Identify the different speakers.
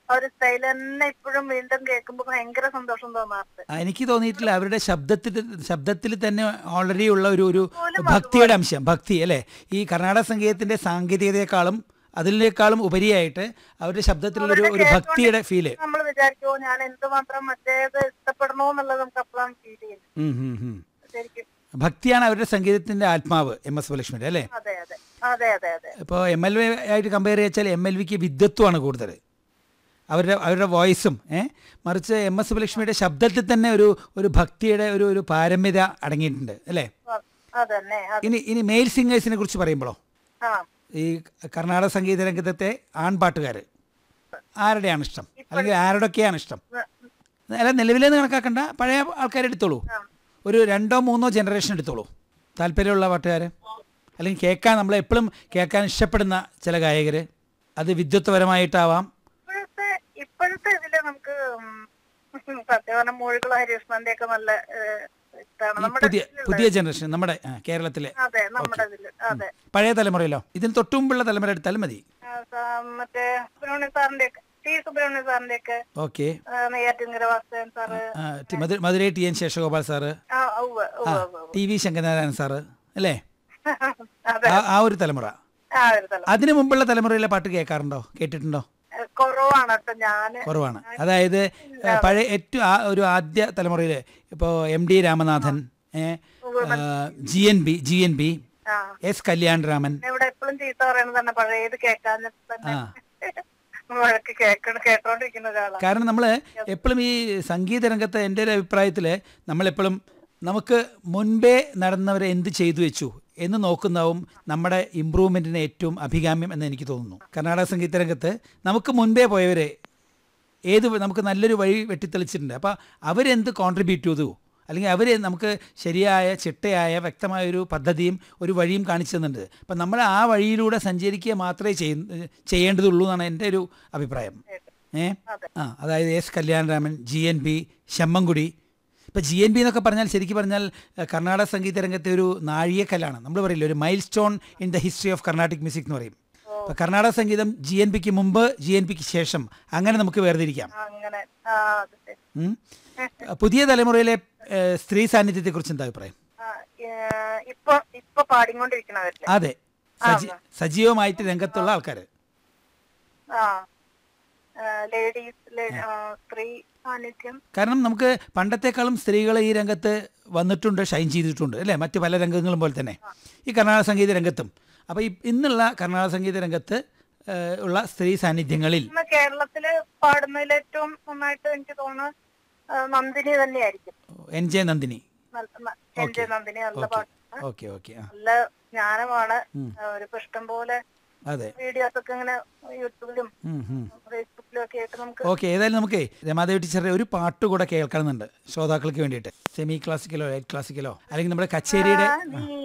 Speaker 1: ആ ഒരു സ്റ്റൈൽ തന്നെ ഇപ്പോഴും വീണ്ടും കേൾക്കുമ്പോ ഭയങ്കര സന്തോഷം തോന്നാറുണ്ട്
Speaker 2: ആ, എനിക്ക് തോന്നിയിട്ടില്ല അവരുടെ ശബ്ദത്തിൽ ശബ്ദത്തിൽ തന്നെ ഓൾറെഡി ഉള്ള ഒരു ഒരു
Speaker 1: പോലും
Speaker 2: ഭക്തിയുടെ അംശം ഭക്തി അല്ലേ ഈ കർണാടക സംഗീതത്തിന്റെ സാങ്കേതികതയെക്കാളും അതിനേക്കാളും ഉപരിയായിട്ട് അവരുടെ ശബ്ദത്തിലുള്ള ഒരു ഒരു ഭക്തിയുടെ ഫീല്
Speaker 1: നമ്മൾ വിചാരിക്കുമോ ഞാൻ എന്തുമാത്രം മറ്റേത് ഇഷ്ടപ്പെടണോ എന്നുള്ളത് നമുക്ക് അപ്പോഴാണ് ഫീൽ ചെയ്യുന്നത് ശരിക്കും
Speaker 2: ഭക്തിയാണ് അവരുടെ സംഗീതത്തിന്റെ ആത്മാവ് എം എസ് സുബലക്ഷ്മിയുടെ അല്ലേ
Speaker 1: അതെ അതെ അതെ അതെ അതെ
Speaker 2: ഇപ്പോൾ എം എൽ വി ആയിട്ട് കമ്പയർ ചെയ്താൽ എം എൽ വിക്ക് വിദ്വത്വമാണ് കൂടുതൽ അവരുടെ അവരുടെ വോയിസും ഏ മറിച്ച് എം എസ് സുബലക്ഷ്മിയുടെ ശബ്ദത്തിൽ തന്നെ ഒരു ഒരു ഭക്തിയുടെ ഒരു ഒരു പാരമ്യത അടങ്ങിയിട്ടുണ്ട് അല്ലേ
Speaker 1: അ- അതന്നെ അതെ
Speaker 2: ഇനി ഇനി മെയിൽ സിംഗേഴ്സിനെ കുറിച്ച് പറയുമ്പോഴോ
Speaker 1: ആ
Speaker 2: ഈ കർണാടക സംഗീത രംഗത്തെ ആൺപാട്ടുകാർ ആരുടെയാണ് ഇഷ്ടം അല്ലെങ്കിൽ ആരുടെയൊക്കെയാണ് ഇഷ്ടം അല്ല നിലവിലെന്ന് കണക്കാക്കണ്ട പഴയ ആൾക്കാരെ എടുത്തോളൂ ഒരു രണ്ടോ മൂന്നോ ജനറേഷൻ എടുത്തോളൂ താല്പര്യമുള്ള പാട്ടുകാർ അല്ലെങ്കിൽ കേൾക്കാൻ നമ്മൾ എപ്പോഴും കേൾക്കാൻ ഇഷ്ടപ്പെടുന്ന ചില ഗായകർ അത് വിദ്വത്വപരമായിട്ടാവാം
Speaker 1: ഇപ്പോഴത്തെ ഇപ്പോഴത്തെ ഇതില് നമുക്ക് ഉം, സത്യം പറഞ്ഞ മൂഴികൾ ഹരികൃഷ്ണന്റെ ഒക്കെ നല്ല ഏഹ്, ഇതാണ്
Speaker 2: ഈ
Speaker 1: നമ്മുടെ
Speaker 2: പുതിയ
Speaker 1: ഇതിലുള്ള-
Speaker 2: പുതിയ ജനറേഷൻ നമ്മുടെ ആ, കേരളത്തിലെ
Speaker 1: അതെ നമ്മുടെ ഇതില് അതെ
Speaker 2: പഴയ തലമുറയിലോ ഇതിന് തൊട്ടു മുമ്പുള്ള തലമുറ എടുത്താലും മതി
Speaker 1: ആ, സ- മറ്റേ സുബ്രഹ്മണ്യ സാറിന്റെ ഒക്കെ ടി സുബ്രഹ്മണ്യ സാറിന്റെ ഒക്കെ
Speaker 2: okay
Speaker 1: Neyyattinkara Vasudevan sir
Speaker 2: Madurai T N Seshagopal sir
Speaker 1: ആ ഉവ്വ്
Speaker 2: ആ
Speaker 1: ഉവ്വ് ഉവ്വ്
Speaker 2: ടി വി ശങ്കരനാരായണൻ സാറ് അല്ലേ
Speaker 1: അതെ
Speaker 2: ആ- ആ ഒരു തലമുറ
Speaker 1: ആ ഒരു തലം
Speaker 2: അതിനു മുമ്പുള്ള തലമുറയിലെ പാട്ട് കേൾക്കാറുണ്ടോ കേട്ടിട്ടുണ്ടോ
Speaker 1: ഏഹ്, കുറവാണ് കേട്ടോ ഞാന്
Speaker 2: കുറവാണ് അതായത് ഏ, പഴയ ഏറ്റവും ആ ഒരു ആദ്യ തലമുറയിൽ ഇപ്പോൾ M D Ramanathan G N B G N B
Speaker 1: ആ
Speaker 2: എസ് കല്യാൺരാമൻ
Speaker 1: ഇവിടെ എപ്പോഴും ചീത്ത പറയുന്നത് തന്നെ പഴയത് കേൾക്കാൻ തന്നെ
Speaker 2: ആ.
Speaker 1: വഴക്ക് കേൾക്കണ കേട്ടോണ്ടിരിക്കുന്ന ഒരാളാണ്
Speaker 2: കാരണം നമ്മൾ എപ്പോഴും ഈ സംഗീത രംഗത്ത് എൻ്റെ ഒരു അഭിപ്രായത്തിൽ നമ്മളെപ്പോഴും നമുക്ക് മുൻപേ നടന്നവരെ എന്ത് ചെയ്തു വെച്ചു എന്ന് നോക്കുന്നതാവും നമ്മുടെ ഇമ്പ്രൂവ്മെൻറ്റിന് ഏറ്റവും അഭികാമ്യം എന്ന് എനിക്ക് തോന്നുന്നു കർണാടക സംഗീത രംഗത്ത് നമുക്ക് മുൻപേ പോയവരെ ഏത് നമുക്ക് നല്ലൊരു വഴി വെട്ടിത്തെളിച്ചിട്ടുണ്ട് അപ്പോൾ അവരെന്ത് കോൺട്രിബ്യൂട്ട് ചെയ്തു അല്ലെങ്കിൽ അവർ നമുക്ക് ശരിയായ ചിട്ടയായ വ്യക്തമായ ഒരു പദ്ധതിയും ഒരു വഴിയും കാണിച്ചു തന്നിട്ടുണ്ട് അപ്പം നമ്മൾ ആ വഴിയിലൂടെ സഞ്ചരിക്കുക മാത്രമേ ചെയ്യുന്ന ചെയ്യേണ്ടതുള്ളൂ എന്നാണ് എൻ്റെ ഒരു അഭിപ്രായം ഏ
Speaker 1: അതെ.
Speaker 2: ആ അതായത് S Kalyanaraman G N B Semmangudi ഇപ്പം ജി എൻ ബി എന്നൊക്കെ പറഞ്ഞാൽ ശരിക്കും പറഞ്ഞാൽ ഏഹ്, കർണാടക സംഗീത രംഗത്തെ ഒരു നാഴികക്കല്ലാണ് നമ്മൾ പറയില്ല ഒരു milestone in the history of Carnatic music എന്ന് പറയും ഇപ്പം കർണാടക സംഗീതം ജി എൻ പിക്ക് മുമ്പ് ജി എൻ പിക്ക് ശേഷം അങ്ങനെ നമുക്ക് വേർതിരിക്കാം
Speaker 1: അങ്ങനെ ആ അത് ശരി
Speaker 2: ഉം. പുതിയ തലമുറയിലെ ഏഹ്, സ്ത്രീ സാന്നിധ്യത്തെക്കുറിച്ച് എന്താ അഭിപ്രായം
Speaker 1: ആ, ഏഹ്, ഇപ്പൊ ഇപ്പൊ പാടിക്കൊണ്ടിരിക്കണവരില്ലേ
Speaker 2: അതെ സജി സജീവമായിട്ട് രംഗത്തുള്ള ആൾക്കാർ
Speaker 1: ആ ലേഡീസ് സ്ത്രീ സാന്നിധ്യം
Speaker 2: കാരണം നമുക്ക് പണ്ടത്തെക്കാളും സ്ത്രീകൾ ഈ രംഗത്ത് വന്നിട്ടുണ്ട് ഷൈൻ ചെയ്തിട്ടുണ്ട് അല്ലേ മറ്റ് പല രംഗങ്ങളും പോലെ തന്നെ ഈ കർണാടക സംഗീത രംഗത്തും അപ്പോൾ ഈ ഇന്നുള്ള കർണാടക സംഗീത രംഗത്ത് ഏഹ്, ഉള്ള സ്ത്രീ സാന്നിധ്യങ്ങളിൽ
Speaker 1: ഇന്ന് കേരളത്തില് പാടുന്നതിൽ ഏറ്റവും നന്നായിട്ട് എനിക്ക് തോന്നുന്നു ആ, നന്ദിനി തന്നെയായിരിക്കും
Speaker 2: എൻ ജെ നന്ദിനി
Speaker 1: നല്ല- ന- എൻ ജെ നന്ദിനി നല്ല പാട്ട്
Speaker 2: ഓക്കെ ഓക്കെ ആ
Speaker 1: നല്ല ജ്ഞാനമാണ് ആ, ഒരു ഇഷ്ടം പോലെ
Speaker 2: അതെ
Speaker 1: വീഡിയോസ് ഒക്കെ ഇങ്ങനെ യൂട്യൂബിലും
Speaker 2: ഉം, ഉം.
Speaker 1: ഫേസ്ബുക്കിലും ഒക്കെ ആയിട്ട് നമുക്ക്
Speaker 2: ഓക്കെ ഏതായാലും നമുക്കേ രമാദേവി ടീച്ചറുടെ ഒരു പാട്ട് കൂടെ കേൾക്കണമെന്നുണ്ട് ശ്രോതാക്കൾക്ക് വേണ്ടിയിട്ട് സെമി ക്ലാസിക്കലോ ലൈറ്റ് ക്ലാസിക്കലോ അല്ലെങ്കിൽ നമ്മുടെ കച്ചേരിയുടെ
Speaker 1: നീ